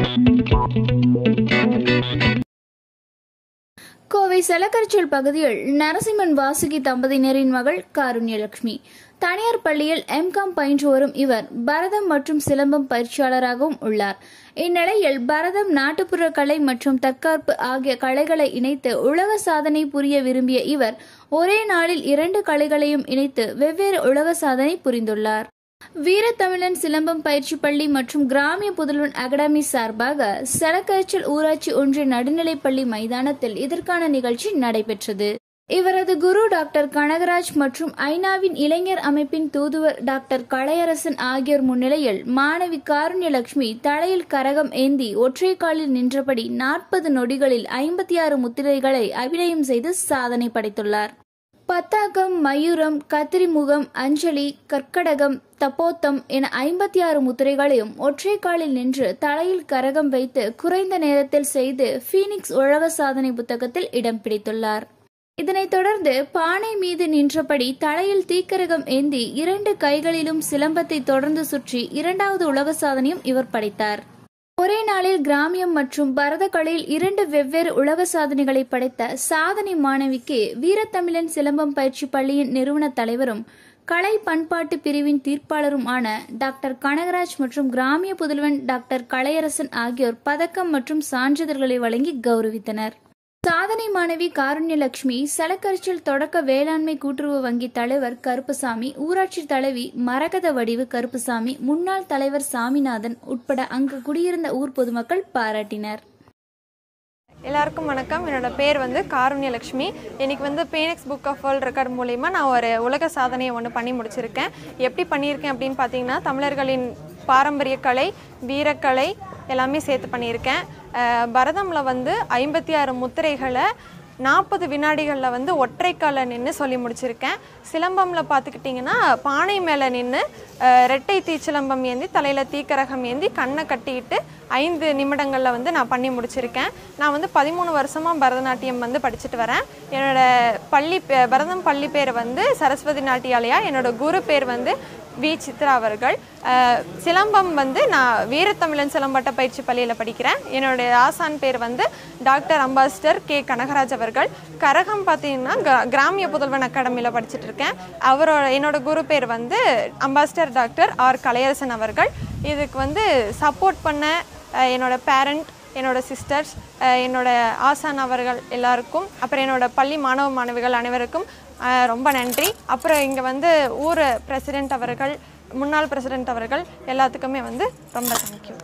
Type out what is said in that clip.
கோவை செலக்கரிச்சல் பகுதியில் நரசிம்மன் வாசுகி தம்பதியினரின் மகள் காருண்யலட்சுமி தனியார் பள்ளியில் எம்காம் பயின்று வரும் இவர் பரதம் மற்றும் சிலம்பம் பயிற்சியாளராகவும் உள்ளார் இந்நிலையில் பரதம் நாட்டுப்புற கலை மற்றும் தற்காப்பு ஆகிய கலைகளை இணைத்து உலக சாதனை புரிய விரும்பிய இவர் ஒரே நாளில் இரண்டு கலைகளையும் இணைத்து வெவ்வேறு உலக சாதனை புரிந்துள்ளார் வீரத்தமிழன் சிலம்பம் பயிற்சி பள்ளி மற்றும் கிராமிய புதல்வன் அகாடமி சார்பாக செலக்கரிச்சல் ஊராட்சி ஒன்றிய நடுநிலைப்பள்ளி மைதானத்தில் இதற்கான நிகழ்ச்சி நடைபெற்றது இவரது குரு டாக்டர் கனகராஜ் மற்றும் ஐநாவின் இளைஞர் அமைப்பின் தூதுவர் டாக்டர் கலையரசன் ஆகியோர் முன்னிலையில் மாணவி காருண்யலட்சுமி தலையில் கரகம் ஏந்தி ஒற்றை காலில் நின்றபடி நாற்பது நொடிகளில் ஐம்பத்தி ஆறு முத்திரைகளை அபிநயம் செய்து சாதனை படைத்துள்ளார் பத்தாக்கம் மயூரம் கத்திரிமுகம் அஞ்சலி கற்கடகம் தப்போத்தம் என ஐம்பத்தி ஆறு முத்திரைகளையும் ஒற்றை காலில் நின்று தலையில் கரகம் வைத்து குறைந்த நேரத்தில் செய்து ஃபீனிக்ஸ் உலக சாதனை புத்தகத்தில் இடம் பிடித்துள்ளார் இதனைத் தொடர்ந்து பானை மீது நின்றபடி தலையில் தீக்கரகம் ஏந்தி இரண்டு கைகளிலும் சிலம்பத்தை தொடர்ந்து சுற்றி இரண்டாவது உலக சாதனையும் இவர் படைத்தார் ஒரே நாளில் கிராமியம் மற்றும் பரதக்கலையில் இரண்டு வெவ்வேறு உலக சாதனைகளை படைத்த சாதனை மாணவிக்கு வீரத்தமிழன் சிலம்பம் பயிற்சி பள்ளியின் நிறுவன தலைவரும் கலை பண்பாட்டு பிரிவின் தீர்ப்பாளரும் ஆன டாக்டர் கனகராஜ் மற்றும் கிராமிய புதல்வன் டாக்டர் கலையரசன் ஆகியோர் பதக்கம் மற்றும் சான்றிதழ்களை வழங்கி கௌரவித்தனர் சாதனை மாணவி காருண்யலட்சுமி சலக்கரிச்சல் தொடக்க வேளாண்மை கூட்டுறவு வங்கி தலைவர் கருப்புசாமி ஊராட்சி தலைவி மரகத வடிவு கருப்புசாமி முன்னாள் தலைவர் சாமிநாதன் உட்பட அங்கு குடியிருந்த ஊர் பொதுமக்கள் பாராட்டினர் எல்லாருக்கும் வணக்கம் என்னோட பேர் வந்து காருண்யலக்ஷ்மி இன்னைக்கு வந்து பேனெக்ஸ் புக் ஆஃப் வேர்ல்ட் ரெக்கார்ட் மூலிமா நான் ஒரு உலக சாதனையை ஒன்று பண்ணி முடிச்சிருக்கேன் எப்படி பண்ணியிருக்கேன் அப்படின்னு பார்த்தீங்கன்னா தமிழர்களின் பாரம்பரிய கலை வீரக்கலை எல்லாமே சேர்த்து பண்ணியிருக்கேன் அஹ் பரதமில் வந்து ஐம்பத்தி ஆறு முத்திரைகளை நாற்பது வினாடிகளில் வந்து ஒற்றைக்கால நின்று சொல்லி முடிச்சிருக்கேன் சிலம்பமில் பார்த்துக்கிட்டிங்கன்னா பானை மேலே நின்று ரெட்டை தீச்சிலம்பம் ஏந்தி தலையில் தீக்கரகம் ஏந்தி கண்ணை கட்டிக்கிட்டு ஐந்து நிமிடங்களில் வந்து நான் பண்ணி முடிச்சிருக்கேன் நான் வந்து பதிமூணு வருஷமாக பரதநாட்டியம் வந்து படிச்சுட்டு வரேன் என்னோட பள்ளி பே- பரதம் பள்ளி பேர் வந்து சரஸ்வதி நாட்டியாலயா என்னோட குரு பேர் வந்து வி சித்ரா அவர்கள் அஹ், சிலம்பம் வந்து நான் வீரத்தமிழன் சிலம்பட்ட பயிற்சி பள்ளியில் படிக்கிறேன் என்னுடைய ஆசான் பேர் வந்து டாக்டர் அம்பாசிடர் கே கனகராஜ் அவர்கள் கரகம் பார்த்தீங்கன்னா கிரா- கிராமிய புதல்வன் அகாடமியில் படிச்சுட்டு இருக்கேன் அவரோட என்னோட குரு பேர் வந்து அம்பாசிடர் டாக்டர் ஆர் கலையரசன் அவர்கள் இதுக்கு வந்து சப்போர்ட் பண்ண அஹ், என்னோட பேரண்ட் என்னோட சிஸ்டர்ஸ் என்னோட ஆசான் அவர்கள் எல்லாருக்கும் அப்புறம் என்னோட பள்ளி மாணவ மாணவிகள் அனைவருக்கும் அஹ், ரொம்ப நன்றி அப்புறம் இங்கே வந்து ஊர் பிரசிடெண்ட் அவர்கள் முன்னாள் பிரசிடெண்ட் அவர்கள் எல்லாத்துக்குமே வந்து ரொம்ப தேங்க்யூ